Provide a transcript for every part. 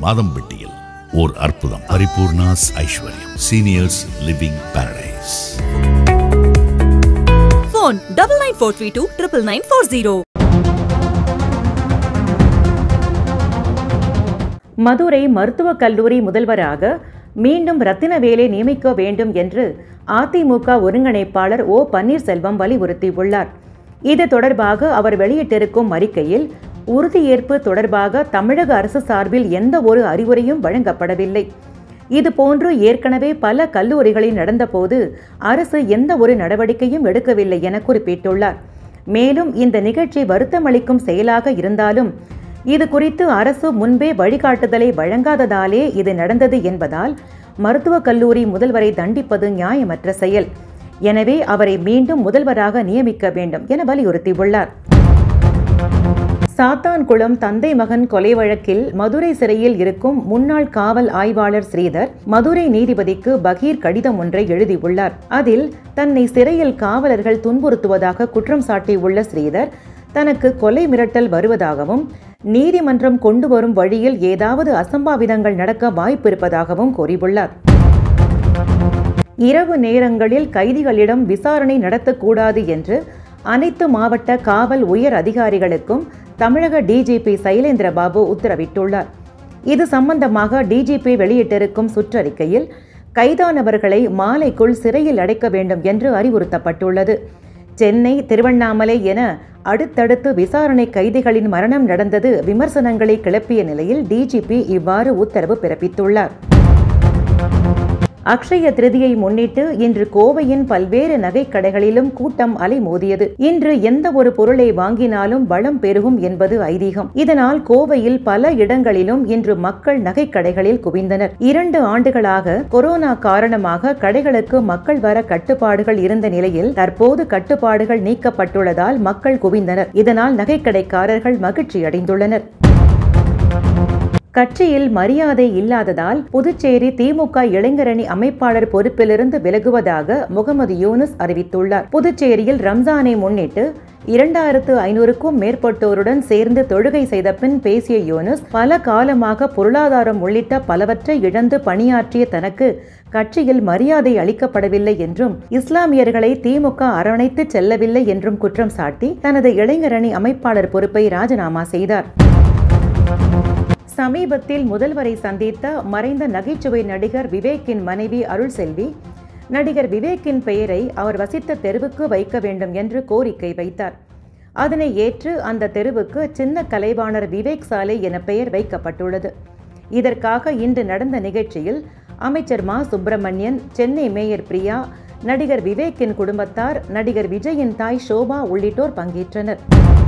மாதம்பட்டியில் ஓர் அற்புதம் Paripoorna's Aishwaryam seniors living paradise Phone double nine four three two triple nine four zero. Madurai மருத்துவக் கல்லூரி முதல்வராக மீண்டும் ரத்தினவேலை நியமிக்க வேண்டும் என்று அதிமுக ஒருங்கிணைப்பாளர் ஓ பன்னீர்செல்வம் வலியுறுத்தியுள்ளார் இது தொடர்பாக அவர் வெளியிட்டிருக்கும் அறிக்கையில் உறுதியேற்பு தொடர்பாக தமிழக அரசு சார்பில் எந்த ஒரு அறிவுரையும் வழங்கப்படவில்லை இதுபோன்று ஏற்கனவே பல கல்லூரிகளில் நடந்தபோது அரசு எந்த ஒரு நடவடிக்கையும் எடுக்கவில்லை என குறிப்பிட்டுள்ளார் மேலும் இந்த நிகழ்ச்சி வருத்தமளிக்கும் செயலாக இருந்தாலும் இது குறித்து அரசு முன்பே வழிகாட்டுதலை வழங்காததாலே இது நடந்தது என்பதால் மருத்துவக் கல்லூரி முதல்வரை தண்டிப்பது நியாயமற்ற செயல் எனவே அவரை மீண்டும் முதல்வராக நியமிக்க வேண்டும் என வலியுறுத்தியுள்ளார் சாத்தான்குளம் தந்தை மகன் கொலை வழக்கில் மதுரை சிறையில் இருக்கும் முன்னாள் காவல் ஆய்வாளர் ஸ்ரீதர் மதுரை நீதிபதிக்கு பகீர் கடிதம் ஒன்றை எழுதியுள்ளார் அதில் தன்னை சிறையில் காவலர்கள் துன்புறுத்துவதாக குற்றம் சாட்டியுள்ள ஸ்ரீதர் தனக்கு கொலை மிரட்டல் வருவதாகவும் நீதிமன்றம் கொண்டு வரும் வழியில் ஏதாவது அசம்பாவிதங்கள் நடக்க வாய்ப்பிருப்பதாகவும் கூறியுள்ளார் இரவு நேரங்களில் கைதிகளிடம் விசாரணை நடத்தக்கூடாது என்று அனைத்து மாவட்ட காவல் உயர் அதிகாரிகளுக்கும் தமிழக டிஜிபி சைலேந்திரபாபு உத்தரவிட்டுள்ளார் இது சம்பந்தமாக டிஜிபி வெளியிட்டிருக்கும் சுற்றறிக்கையில் கைதானவர்களை மாலைக்குள் சிறையில் அடைக்க வேண்டும் என்று அறிவுறுத்தப்பட்டுள்ளது சென்னை திருவண்ணாமலை என அடுத்தடுத்து விசாரணை கைதிகளின் மரணம் நடந்தது விமர்சனங்களை கிளப்பிய நிலையில் டிஜிபி இவ்வாறு உத்தரவு பிறப்பித்துள்ளார் அக்ஷய திருதியை முன்னிட்டு இன்று கோவையின் பல்வேறு நகைக்கடைகளிலும் கூட்டம் அலைமோதியது இன்று எந்த ஒரு பொருளை வாங்கினாலும் வளம் பெருகும் என்பது ஐதீகம் இதனால் கோவையில் பல இடங்களிலும் இன்று மக்கள் நகைக்கடைகளில் குவிந்தனர் இரண்டு ஆண்டுகளாக கொரோனா காரணமாக கடைகளுக்கு மக்கள் வர கட்டுப்பாடுகள் இருந்த நிலையில் தற்போது கட்டுப்பாடுகள் நீக்கப்பட்டுள்ளதால் மக்கள் குவிந்தனர் இதனால் நகைக்கடைக்காரர்கள் மகிழ்ச்சி அடைந்துள்ளனர் கட்சியில் மரியாதை இல்லாததால் புதுச்சேரி திமுக இளைஞரணி அமைப்பாளர் பொறுப்பிலிருந்து விலகுவதாக முகமது யூனுஸ் அறிவித்துள்ளார் புதுச்சேரியில் ரம்ஜானை முன்னிட்டு இரண்டாயிரத்து ஐநூறுக்கும் மேற்பட்டோருடன் சேர்ந்து தொழுகை செய்த பின் பேசிய யூனுஸ் பல காலமாக பொருளாதாரம் உள்ளிட்ட பலவற்றை இழந்து பணியாற்றிய தனக்கு கட்சியில் மரியாதை அளிக்கப்படவில்லை என்றும் இஸ்லாமியர்களை திமுக அரவணைத்து செல்லவில்லை என்றும் குற்றம் சாட்டி தனது இளைஞரணி அமைப்பாளர் பொறுப்பை ராஜினாமா செய்தார் சமீபத்தில் முதல்வரை சந்தித்த மறைந்த நகைச்சுவை நடிகர் விவேக்கின் மனைவி அருள்செல்வி நடிகர் விவேக்கின் பெயரை அவர் வசித்த தெருவுக்கு வைக்க வேண்டும் என்று கோரிக்கை வைத்தார் அதனை ஏற்று அந்த தெருவுக்கு சின்ன கலைவாணர் விவேக் சாலை என பெயர் வைக்கப்பட்டுள்ளது இதற்காக இன்று நடந்த நிகழ்ச்சியில் அமைச்சர் மா சுப்பிரமணியன் சென்னை மேயர் பிரியா நடிகர் விவேக்கின் குடும்பத்தார் நடிகர் விஜயின் தாய் ஷோபா உள்ளிட்டோர் பங்கேற்றனர்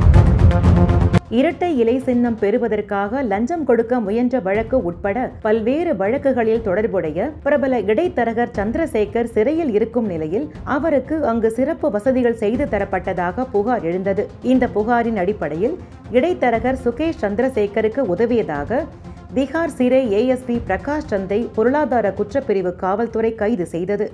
இரட்டை இலை சின்னம் பெறுவதற்காக லஞ்சம் கொடுக்க முயன்ற வழக்கு உட்பட பல்வேறு வழக்குகளில் தொடர்புடைய பிரபல இடைத்தரகர் சந்திரசேகர் சிறையில் இருக்கும் நிலையில் அவருக்கு அங்கு சிறப்பு வசதிகள் செய்து தரப்பட்டதாக புகார் எழுந்தது இந்த புகாரின் அடிப்படையில் இடைத்தரகர் சுகேஷ் சந்திரசேகருக்கு உதவியதாக பீகார் சிறை ஏஎஸ்பி பிரகாஷ் சந்தை பொருளாதார குற்றப்பிரிவு காவல்துறை கைது செய்தது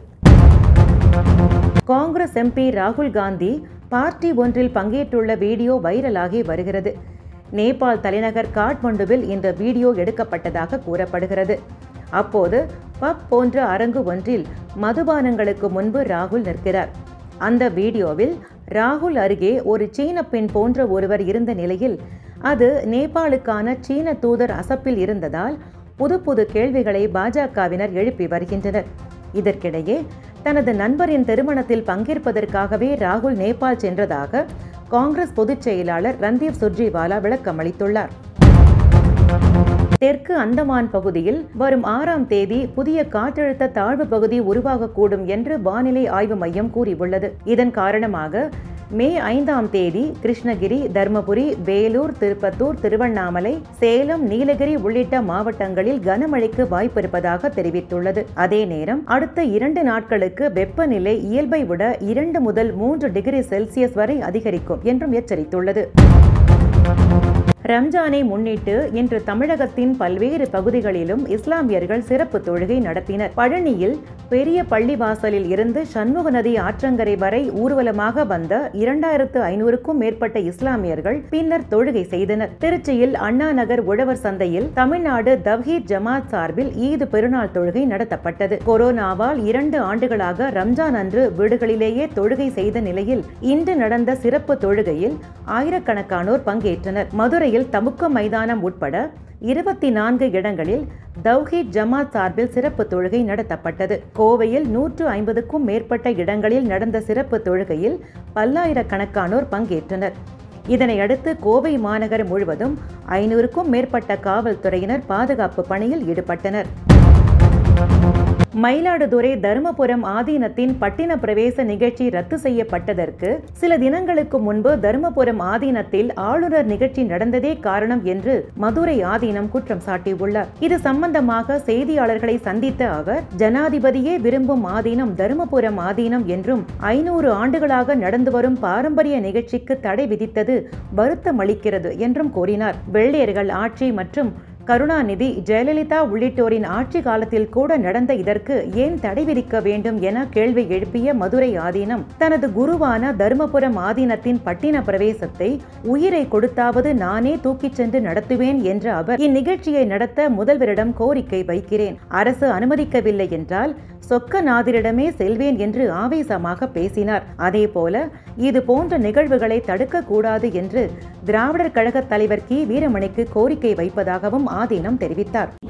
காங்கிரஸ் எம்பி ராகுல் காந்தி பார்ட்டி ஒன்றில் பங்கேற்றுள்ள வீடியோ வைரலாகி வருகிறது நேபாள் தலைநகர் காட்மண்டுவில் இந்த வீடியோ எடுக்கப்பட்டதாக கூறப்படுகிறது அப்போது பப் போன்ற அரங்கு ஒன்றில் மதுபானங்களுக்கு முன்பு ராகுல் நிற்கிறார் அந்த வீடியோவில் ராகுல் அருகே ஒரு சீன பெண் போன்ற ஒருவர் இருந்த நிலையில் அது நேபாளுக்கான சீன தூதர் அசப்பில் இருந்ததால் புது புது கேள்விகளை பாஜகவினர் எழுப்பி வருகின்றனர் இதற்கிடையே தனது நண்பரின் திருமணத்தில் பங்கேற்பதற்காகவே ராகுல் நேபாள் சென்றதாக காங்கிரஸ் பொதுச் செயலாளர் ரந்தீப் சுர்ஜிவாலா விளக்கமளித்துள்ளார் தெற்கு அந்தமான் பகுதியில் வரும் ஆறாம் தேதி புதிய காற்றழுத்த தாழ்வு பகுதி உருவாகக்கூடும் என்று வானிலை ஆய்வு மையம் கூறியுள்ளது இதன் காரணமாக மே ஐந்தாம் தேதி கிருஷ்ணகிரி தர்மபுரி வேலூர் திருப்பத்தூர் திருவண்ணாமலை சேலம் நீலகிரி உள்ளிட்ட மாவட்டங்களில் கனமழைக்கு வாய்ப்பிருப்பதாக தெரிவித்துள்ளது அதே நேரம் அடுத்த இரண்டு நாட்களுக்கு வெப்பநிலை இயல்பை விட இரண்டு முதல் மூன்று டிகிரி செல்சியஸ் வரை அதிகரிக்கும் என்றும் எச்சரித்துள்ளது ரம்ஜானை முன்னிட்டு இன்று தமிழகத்தின் பல்வேறு பகுதிகளிலும் இஸ்லாமியர்கள் சிறப்பு தொழுகை நடத்தினர் பழனியில் பெரிய பள்ளிவாசலில் இருந்து சண்முக நதி ஆற்றங்கரை வரை ஊர்வலமாக வந்த இரண்டாயிரத்து ஐநூறுக்கும் மேற்பட்ட இஸ்லாமியர்கள் பின்னர் தொழுகை செய்தனர் திருச்சியில் அண்ணா நகர் உழவர் சந்தையில் தமிழ்நாடு தவ்ஹீத் ஜமாத் சார்பில் ஈது பெருநாள் தொழுகை நடத்தப்பட்டது கொரோனாவால் இரண்டு ஆண்டுகளாக ரம்ஜான் அன்று வீடுகளிலேயே தொழுகை செய்த நிலையில் இன்று நடந்த சிறப்பு தொழுகையில் ஆயிரக்கணக்கானோர் பங்கேற்றனர் மதுரையில் தமுக்க மைதானம் உட்பட இருபத்தி நான்கு இடங்களில் தௌஹீத் ஜமாத் சார்பில் சிறப்பு தொழுகை நடத்தப்பட்டது கோவையில் நூற்று ஐம்பதுக்கும் மேற்பட்ட இடங்களில் நடந்த சிறப்பு தொழுகையில் பல்லாயிரக்கணக்கானோர் பங்கேற்றனர் இதனையடுத்து கோவை மாநகர் முழுவதும் ஐநூறுக்கும் மேற்பட்ட காவல்துறையினர் பாதுகாப்பு பணியில் ஈடுபட்டனர் மயிலாடுதுறை தருமபுரம் ஆதீனத்தின் பட்டின பிரவேச நிகழ்ச்சி ரத்து செய்யப்பட்டதற்கு சில தினங்களுக்கு முன்பு தருமபுரம் ஆதீனத்தில் ஆளுநர் நிகழ்ச்சி நடந்ததே காரணம் என்று மதுரை ஆதீனம் குற்றம் சாட்டியுள்ளார் இது சம்பந்தமாக செய்தியாளர்களை சந்தித்த அவர் ஜனாதிபதியே விரும்பும் ஆதீனம் தருமபுரம் ஆதீனம் என்றும் ஐநூறு ஆண்டுகளாக நடந்து வரும் பாரம்பரிய நிகழ்ச்சிக்கு தடை விதித்தது வருத்தம் அளிக்கிறது என்றும் கூறினார் வெள்ளையர்கள் ஆட்சி மற்றும் கருணாநிதி ஜெயலலிதா உள்ளிட்டோரின் ஆட்சி காலத்தில் கூட நடந்த இதற்கு ஏன் தடை விதிக்க வேண்டும் என கேள்வி எழுப்பிய மதுரை ஆதீனம் தனது குருவான தருமபுரம் ஆதீனத்தின் பட்டின பிரவேசத்தை உயிரை கொடுத்தாவது நானே தூக்கிச் சென்று நடத்துவேன் என்ற அவர் இந்நிகழ்ச்சியை நடத்த முதல்வரிடம் கோரிக்கை வைக்கிறேன் அரசு அனுமதிக்கவில்லை என்றால் சொக்கநாதரிடமே செல்வேன் என்று ஆவேசமாக பேசினார் அதேபோல இது போன்ற நிகழ்வுகளை தடுக்க கூடாது என்று திராவிடர் கழக தலைவர் கி வீரமணிக்கு கோரிக்கை வைப்பதாகவும் ஆதீனம் தெரிவித்தார்